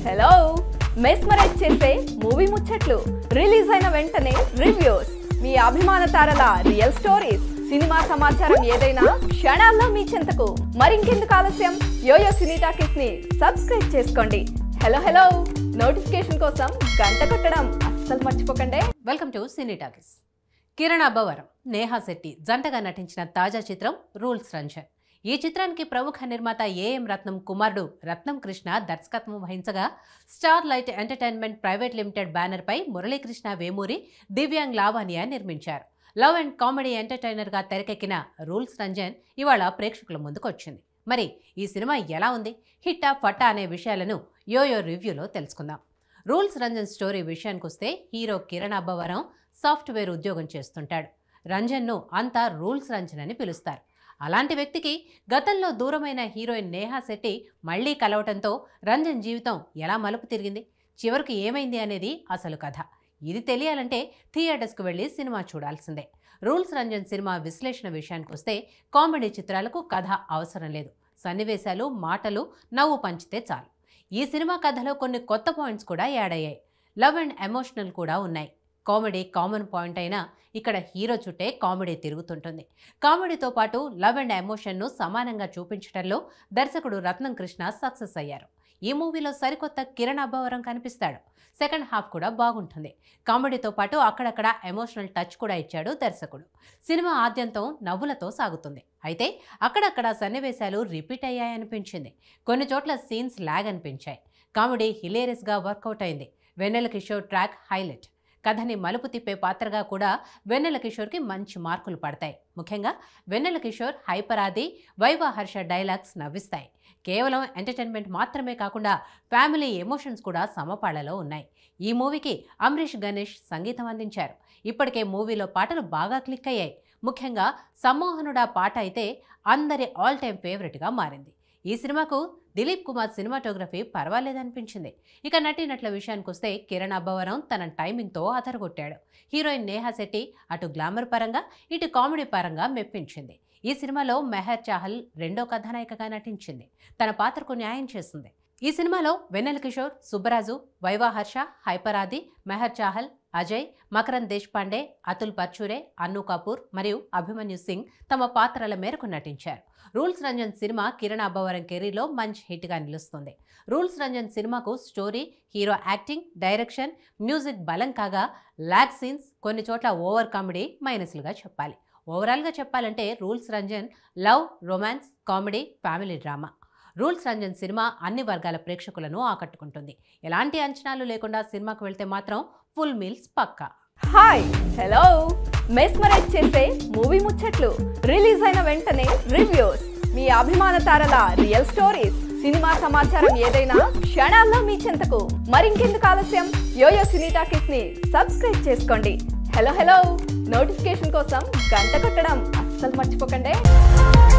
hello mesmerise చేసే movie ముచ్చట్లు release అయిన వెంటనే రివ్యూస్ మీ అభిమాన తారల రియల్ స్టోరీస్ సినిమా సమాచారం ఏదైనా క్షణాల్లో మీ చెంతకు మరింకెందుకు ఆలస్యం యోయో సినీ టాకీస్ ని సబ్స్క్రైబ్ చేసుకోండి హలో హలో నోటిఫికేషన్ కోసం గంట కొట్టడం అస్సలు మర్చిపోకండి welcome to Cine Talkies Kiran Abbavaram Neha Shetty జంటగా నటించిన తాజా చిత్రం రూల్స్ రంజన్ ఈ చిత్రానికి ప్రముఖ నిర్మాత ఏఎం రత్నం కుమారుడు రత్నం కృష్ణ దర్శకత్వం వహించగా Star Light Entertainment private limited బ్యానర్పై మురళీకృష్ణ వేమూరి దివ్యాంగ్ లావానియా నిర్మించారు లవ్ అండ్ కామెడీ ఎంటర్టైనర్గా తెరకెక్కిన రూల్స్ రంజన్ ఇవాళ ప్రేక్షకుల ముందుకు వచ్చింది మరి ఈ సినిమా ఎలా ఉంది హిట్టా ఫట్టా అనే విషయాలను యోయో రివ్యూలో తెలుసుకుందాం రూల్స్ రంజన్ స్టోరీ విషయానికొస్తే హీరో కిరణ్ అబ్బవరం సాఫ్ట్వేర్ ఉద్యోగం చేస్తుంటాడు రంజన్ను అంతా రూల్స్ రంజన్ అని పిలుస్తారు అలాంటి వ్యక్తికి గతంలో దూరమైన హీరోయిన్ నేహా శెట్టి మళ్లీ కలవటంతో రంజన్ జీవితం ఎలా మలుపు తిరిగింది చివరికి ఏమైంది అనేది అసలు కథ ఇది తెలియాలంటే థియేటర్స్కు వెళ్ళి సినిమా చూడాల్సిందే రూల్స్ రంజన్ సినిమా విశ్లేషణ విషయానికి వస్తే కామెడీ చిత్రాలకు కథ అవసరం లేదు సన్నివేశాలు మాటలు నవ్వు పంచితే చాలు ఈ సినిమా కథలో కొన్ని కొత్త పాయింట్స్ కూడా యాడ్ అయ్యాయి లవ్ అండ్ ఎమోషనల్ కూడా ఉన్నాయి కామెడీ కామన్ పాయింట్ అయినా ఇక్కడ హీరో చుట్టే కామెడీ తిరుగుతుంటుంది కామెడీతో పాటు లవ్ అండ్ ఎమోషన్ను సమానంగా చూపించడంలో దర్శకుడు రత్నం కృష్ణ సక్సెస్ అయ్యారు ఈ మూవీలో సరికొత్త కిరణ్ అబ్బవరం కనిపిస్తాడు సెకండ్ హాఫ్ కూడా బాగుంటుంది కామెడీతో పాటు అక్కడక్కడ ఎమోషనల్ టచ్ కూడా ఇచ్చాడు దర్శకుడు సినిమా ఆద్యంతం నవ్వులతో సాగుతుంది అయితే అక్కడక్కడ సన్నివేశాలు రిపీట్ అయ్యాయనిపించింది కొన్ని చోట్ల సీన్స్ లాగ్ అనిపించాయి కామెడీ హిలేరియస్గా వర్కౌట్ అయింది వెన్నెల కిషోర్ ట్రాక్ హైలైట్ కథని మలుపు తిప్పే పాత్రగా కూడా వెన్నెల కిషోర్కి మంచి మార్కులు పడతాయి ముఖ్యంగా వెన్నెల కిషోర్ హైపరాది వైవా హర్ష డైలాగ్స్ నవ్విస్తాయి కేవలం ఎంటర్టైన్మెంట్ మాత్రమే కాకుండా ఫ్యామిలీ ఎమోషన్స్ కూడా సమపాళ్లలో ఉన్నాయి ఈ మూవీకి అమరీష్ గణేష్ సంగీతం అందించారు ఇప్పటికే మూవీలో పాటలు బాగా క్లిక్ అయ్యాయి ముఖ్యంగా సమ్మోహనుడా పాట అయితే అందరి ఆల్ టైమ్ ఫేవరెట్గా మారింది ఈ సినిమాకు దిలీప్ కుమార్ సినిమాటోగ్రఫీ పర్వాలేదనిపించింది ఇక నటీనట్ల విషయానికి వస్తే కిరణ్ అబ్బవరం తన టైమింగ్తో అదరగొట్టాడు హీరోయిన్ నేహా శెట్టి అటు గ్లామర్ పరంగా ఇటు కామెడీ పరంగా మెప్పించింది ఈ సినిమాలో మెహర్ చాహల్ రెండో కథానాయికగా నటించింది తన పాత్రకు న్యాయం చేసింది ఈ సినిమాలో వెన్నెల కిషోర్ సుబ్బరాజు వైవా హర్ష హైపరాది మెహర్ చాహల్ అజయ్ మకరన్ దేశ్పాండే అతుల్ పర్చూరే అన్ను కపూర్ మరియు అభిమన్యు సింగ్ తమ పాత్రల మేరకు నటించారు రూల్స్ రంజన్ సినిమా కిరణ్ అబ్బవరం కెరీర్లో మంచి హిట్గా నిలుస్తుంది రూల్స్ రంజన్ సినిమాకు story hero acting direction music బలం కాగా లాగ్ సీన్స్ కొన్ని చోట్ల ఓవర్ కామెడీ మైనస్లుగా చెప్పాలి ఓవరాల్గా చెప్పాలంటే rules Ranjan love romance comedy family drama rules Ranjan cinema అన్ని వర్గాల ప్రేక్షకులను ఆకట్టుకుంటుంది ఎలాంటి అంచనాలు లేకుండా సినిమాకు వెళ్తే మాత్రం ఫుల్ మీల్స్ పక్కా హాయ్ హలో మెస్మరైజ్ చేసే మూవీ ముచ్చట్లు రిలీజ్ అయిన వెంటనే రివ్యూస్ మీ అభిమాన తారల రియల్ స్టోరీస్ సినిమా సమాచారం ఏదైనా క్షణాల్లో మీ చెంతకు మరింకెందుకు ఆలస్యం యోయో సినీ టాకీస్ ని సబ్స్క్రైబ్ చేసుకోండి హలో హలో నోటిఫికేషన్ కోసం గంట కొట్టడం అస్సలు మర్చిపోకండి